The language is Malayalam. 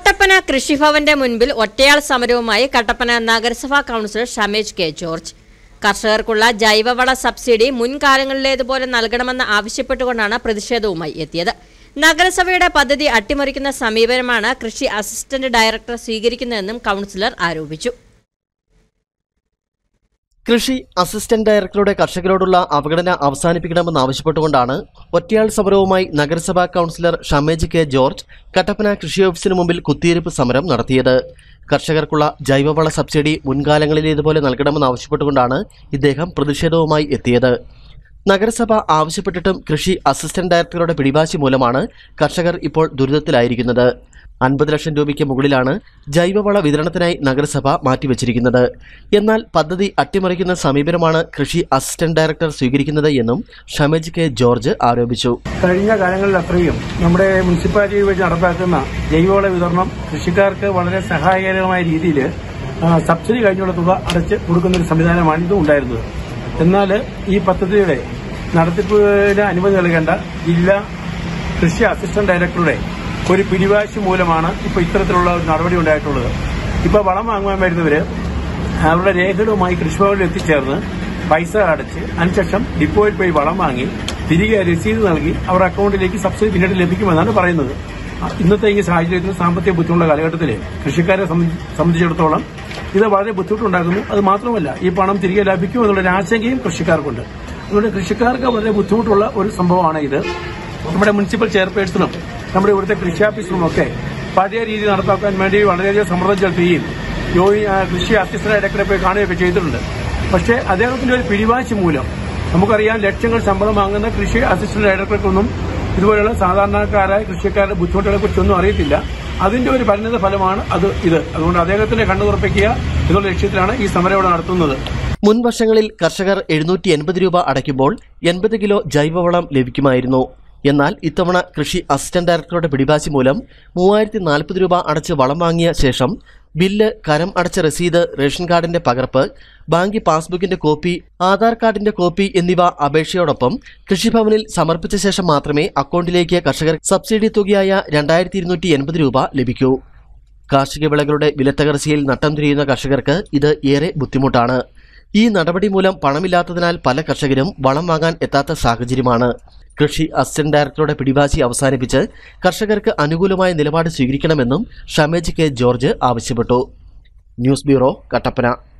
കട്ടപ്പന കൃഷിഭവന്റെ മുൻപിൽ ഒറ്റയാൾ സമരവുമായി കട്ടപ്പന നഗരസഭാ കൗൺസിലർ ഷമേജ് കെ ജോർജ് കർഷകർക്കുള്ള ജൈവവള സബ്സിഡി മുൻകാലങ്ങളിലേതുപോലെ നൽകണമെന്ന് ആവശ്യപ്പെട്ടുകൊണ്ടാണ് പ്രതിഷേധവുമായി എത്തിയത് നഗരസഭയുടെ പദ്ധതി അട്ടിമറിക്കുന്ന സമീപനമാണ് കൃഷി അസിസ്റ്റന്റ് ഡയറക്ടർ സ്വീകരിക്കുന്നതെന്നും കൗൺസിലർ ആരോപിച്ചു കൃഷി അസിസ്റ്റന്റ് ഡയറക്ടറുടെ കർഷകരോടുള്ള അവഗണന അവസാനിപ്പിക്കണമെന്ന് ആവശ്യപ്പെട്ടുകൊണ്ടാണ് ഒറ്റയാൾ സമരവുമായി നഗരസഭാ കൗൺസിലർ ഷമേജ് കെ ജോർജ് കട്ടപ്പന കൃഷി ഓഫീസിന് മുമ്പിൽ കുത്തിയിരിപ്പ് സമരം നടത്തിയത് കർഷകർക്കുള്ള ജൈവവള സബ്സിഡി മുൻകാലങ്ങളിലേതുപോലെ നൽകണമെന്ന് ആവശ്യപ്പെട്ടുകൊണ്ടാണ് ഇദ്ദേഹം പ്രതിഷേധവുമായി എത്തിയത് നഗരസഭ ആവശ്യപ്പെട്ടിട്ടും കൃഷി അസിസ്റ്റന്റ് ഡയറക്ടറുടെ പിടിവാശി മൂലമാണ് കർഷകർ ഇപ്പോൾ ദുരിതത്തിലായിരിക്കുന്നത് അൻപത് ലക്ഷം രൂപയ്ക്ക് മുകളിലാണ് ജൈവവള വിതരണത്തിനായി നഗരസഭ മാറ്റിവെച്ചിരിക്കുന്നത് എന്നാൽ പദ്ധതി അട്ടിമറിക്കുന്ന സമീപനമാണ് കൃഷി അസിസ്റ്റന്റ് ഡയറക്ടർ സ്വീകരിക്കുന്നത് എന്നും ഷമേജ് കെ ജോർജ് ആരോപിച്ചു കഴിഞ്ഞ കാലങ്ങളിൽ അത്രയും നമ്മുടെ മുനിസിപ്പാലിറ്റി വഴി നടപ്പാക്കുന്ന ജൈവവള വിതരണം കൃഷിക്കാർക്ക് വളരെ സഹായകരമായ രീതിയിൽ സബ്സിഡി കഴിഞ്ഞുള്ള തുക അടച്ച് കൊടുക്കുന്ന ഒരു സംവിധാനമാണ് ഇത് ഉണ്ടായിരുന്നത് എന്നാൽ ഈ പദ്ധതിയുടെ നടത്തിപ്പിന് അനുമതി നൽകേണ്ട ജില്ലാ കൃഷി അസിസ്റ്റന്റ് ഡയറക്ടറുടെ ഒരു പിടിവാശി മൂലമാണ് ഇപ്പോൾ ഇത്തരത്തിലുള്ള ഒരു നടപടി ഉണ്ടായിട്ടുള്ളത് ഇപ്പോൾ വളം വാങ്ങുവാൻ വരുന്നവര് അവരുടെ രേഖകളുമായി കൃഷിഭവനിൽ എത്തിച്ചേർന്ന് പൈസ അടച്ച് അതിനുശേഷം ഡിപ്പോയിൽ പോയി വളം വാങ്ങി തിരികെ രസീത് നൽകി അവരുടെ അക്കൗണ്ടിലേക്ക് സബ്സിഡി പിന്നീട് ലഭിക്കുമെന്നാണ് പറയുന്നത് അ- ഇന്നത്തെ ഈ സാഹചര്യത്തിൽ സാമ്പത്തിക ബുദ്ധിമുട്ടുള്ള കാലഘട്ടത്തിൽ കൃഷിക്കാരെ സംബന്ധി- സംബന്ധിച്ചിടത്തോളം ഇത് വളരെ ബുദ്ധിമുട്ടുണ്ടാക്കുന്നു അത് മാത്രമല്ല ഈ പണം തിരികെ ലഭിക്കുമെന്നുള്ളൊരു ആശങ്കയും കൃഷിക്കാർക്കുണ്ട് അതുകൊണ്ട് കൃഷിക്കാർക്ക് വളരെ ബുദ്ധിമുട്ടുള്ള ഒരു സംഭവമാണ് ഇത് നമ്മുടെ മുനിസിപ്പൽ ചെയർപേഴ്സണും നമ്മുടെ ഇവിടുത്തെ കൃഷി ഓഫീസറും ഒക്കെ പഴയ രീതി നടപ്പാക്കാൻ വേണ്ടി വളരെയധികം സമ്മർദ്ദം ചെലുത്തുകയും ജോയി ആ, കൃഷി അസിസ്റ്റന്റ് ഡയറക്ടറെ പോയി കാണുകയൊക്കെ ചെയ്തിട്ടുണ്ട് പക്ഷേ അദ്ദേഹത്തിന്റെ ഒരു പിടിവാശി മൂലം നമുക്കറിയാം ലക്ഷങ്ങൾ ശമ്പളം വാങ്ങുന്ന കൃഷി അസിസ്റ്റന്റ് ഡയറക്ടർക്കൊന്നും ഇതുപോലുള്ള സാധാരണക്കാരായ കൃഷിക്കാരുടെ ബുദ്ധിമുട്ടുകളെ കുറിച്ചൊന്നും അറിയത്തില്ല അതിന്റെ ഒരു പരിണിത ഫലമാണ് അത് ഇത് അതുകൊണ്ട് അദ്ദേഹത്തിന്റെ കണ്ണു തുറപ്പിക്കുക എന്നുള്ള ലക്ഷ്യത്തിലാണ് ഈ സമരം ഇവിടെ നടത്തുന്നത് മുൻ വർഷങ്ങളിൽ കർഷകർ എഴുന്നൂറ്റി എൺപത് രൂപ അടയ്ക്കുമ്പോൾ എൺപത് കിലോ ജൈവവളം ലഭിക്കുമായിരുന്നു എന്നാൽ ഇത്തവണ കൃഷി അസിസ്റ്റന്റ് ഡയറക്ടറുടെ പിടിവാശി മൂലം മൂവായിരത്തി നാൽപ്പത് രൂപ അടച്ച് വളം വാങ്ങിയ ശേഷം ബില്ല് കരം അടച്ച രസീത് റേഷൻ കാർഡിന്റെ പകർപ്പ് ബാങ്ക് പാസ്ബുക്കിന്റെ കോപ്പി ആധാർ കാർഡിന്റെ കോപ്പി എന്നിവ അപേക്ഷയോടൊപ്പം കൃഷിഭവനിൽ സമർപ്പിച്ച ശേഷം മാത്രമേ അക്കൗണ്ടിലേക്ക് കർഷകർ സബ്സിഡി തുകയായ രണ്ടായിരത്തി ഇരുന്നൂറ്റി എൺപത് രൂപ ലഭിക്കൂ കാർഷിക വിളകളുടെ വിലത്തകർച്ചയിൽ നട്ടം തിരിയുന്ന കർഷകർക്ക് ഇത് ഏറെ ബുദ്ധിമുട്ടാണ് ഈ നടപടി മൂലം പണമില്ലാത്തതിനാൽ പല കർഷകരും വളം വാങ്ങാൻ എത്താത്ത സാഹചര്യമാണ് കൃഷി അസിസ്റ്റന്റ് ഡയറക്ടറുടെ പിടിവാശി അവസാനിപ്പിച്ച് കർഷകർക്ക് അനുകൂലമായ നിലപാട് സ്വീകരിക്കണമെന്നും ഷമേജ് കെ ജോർജ് ആവശ്യപ്പെട്ടു ന്യൂസ് ബ്യൂറോ കട്ടപ്പന